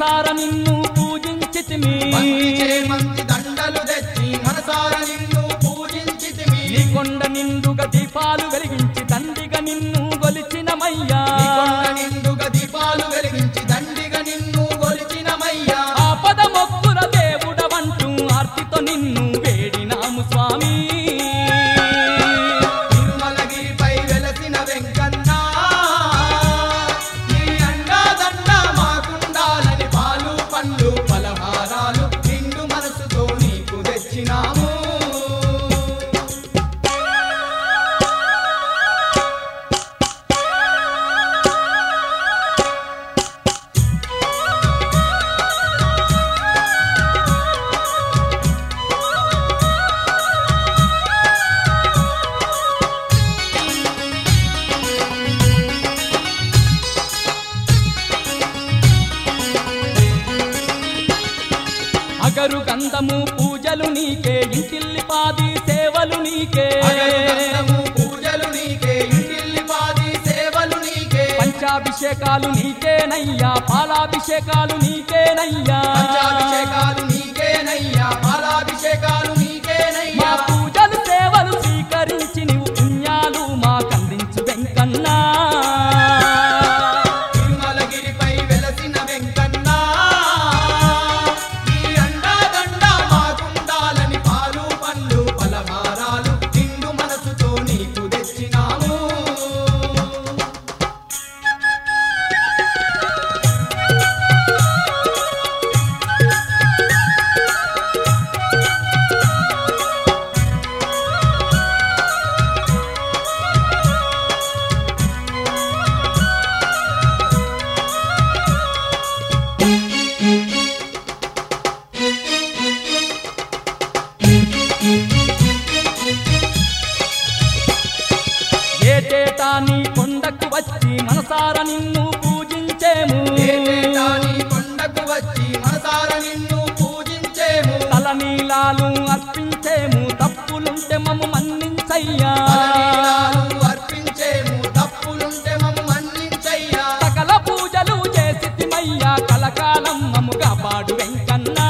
మనసార నిన్ను పూజించితిమి భక్తి చేమంతి దండలు తెచ్చి మనసార నిన్ను పూజించితిమి నీ కొండ నిండుగా దీపాలు వెలిగించి దండిగా నిన్ను గొలిచినమయ్యా నీ కొండ నిండుగా దీపాలు వెలిగించి దండిగా నిన్ను కొలిచినమయ్యా ఆపద మొక్కుల దేవుడవంటూ ఆర్తితో నిన్ను వేడినాము స్వామి తిరుమలగిరిపై వెలసిన వెంకన్న నీ అండా దండ మాకుండాలని పాలు పండ్లు పలహారాలు నిండు మనసుతో నీకు తెచ్చినాము అగరు గంధము పూజలు నీకే ఇంటిల్లి పాది సేవలు నీకే అగరుగంధము పూజలు నీకే ఇంటిల్లిపాది సేవలు నీకే పంచాభిషేకాలు నీకేనయ్యా పాలాభిషేకాలు నీకేనయ్యా పంచాభిషేకాలు నీకేనయ్యా పాలాభిషేకాలు మా నీకేనయ్యా పూజలు సేవలు స్వీకరించి నీవు పుణ్యాలు మాకందించు వెంకన్నా తిరుమలగిరిపై వెలసిన వెంకన్న నీ అండా దండ మాకుండాలని పాలు పండ్లు పలహారాలు నిండు మనసుతో నీకు తెచ్చినాము ఏటేటా నీ కొండకు వచ్చి మనసార నిన్ను పూజించేము ఏటేటా నీ కొండకు వచ్చి మనసార నిన్ను పూజించేము తలనీలాలు అర్పించేము తప్పులుంటే మమ్ము మన్నించయ్యా తలనీలాలు అర్పించేము తప్పులుంటే మమ్ము మన్నించయ్యా సకల పూజలు చేసితిమయ్యా కలకాలం మమ్ముగా పాడు వెంకన్నా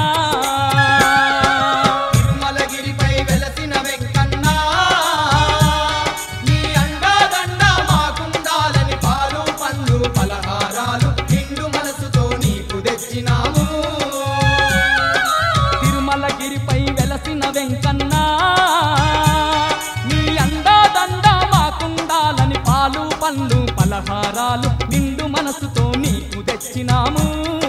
తిరుమలగిరిపై వెలసిన వెంకన్న నీ అండా దండ మాకుండాలని పాలు పండ్లు పలహారాలు నిండు మనసుతో నీకు తెచ్చినాము తిరుమలగిరిపై వెలసిన వెంకన్నా నీ అండా దండ మాకుండాలని పాలు పండ్లు పలహారాలు నిండు మనసుతో నీకు తెచ్చినాము